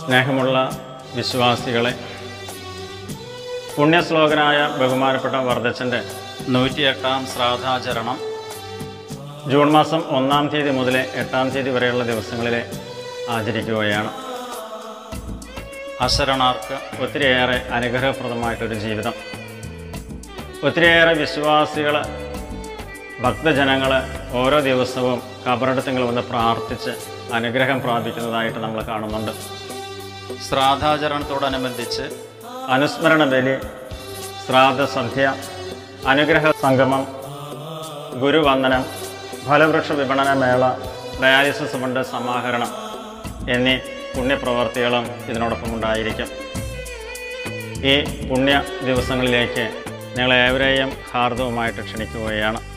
സ്നേഹമുള്ള വിശ്വാസികളെ പുണ്യശ്ലോകനായ ബഹുമാനപ്പെട്ട വർദ്ധച്ചൻ്റെ നൂറ്റിയെട്ടാം ശ്രാദ്ധാചരണം ജൂൺ മാസം ഒന്നാം തീയതി മുതൽ എട്ടാം തീയതി വരെയുള്ള ദിവസങ്ങളിൽ ആചരിക്കുകയാണ് അശരണാർക്ക് ഒത്തിരിയേറെ അനുഗ്രഹപ്രദമായിട്ടൊരു ജീവിതം ഒത്തിരിയേറെ വിശ്വാസികൾ ഭക്തജനങ്ങൾ ഓരോ ദിവസവും കബറടത്തുങ്ങൾ വന്ന് പ്രാർത്ഥിച്ച് അനുഗ്രഹം പ്രാപിക്കുന്നതായിട്ട് നമ്മൾ കാണുന്നുണ്ട് ശ്രാദ്ധാചരണത്തോടനുബന്ധിച്ച് അനുസ്മരണ ബലി ശ്രാദ്ധസന്ധ്യ അനുഗ്രഹ സംഗമം ഗുരുവന്ദനം ഫലവൃക്ഷ വിപണന മേള ഡയാലിസിസ് ഫണ്ട് സമാഹരണം എന്നീ പുണ്യപ്രവർത്തികളും ഇതിനോടൊപ്പം ഉണ്ടായിരിക്കും ഈ പുണ്യ ദിവസങ്ങളിലേക്ക് ഞങ്ങളേവരെയും ഹാർദവുമായിട്ട് ക്ഷണിക്കുകയാണ്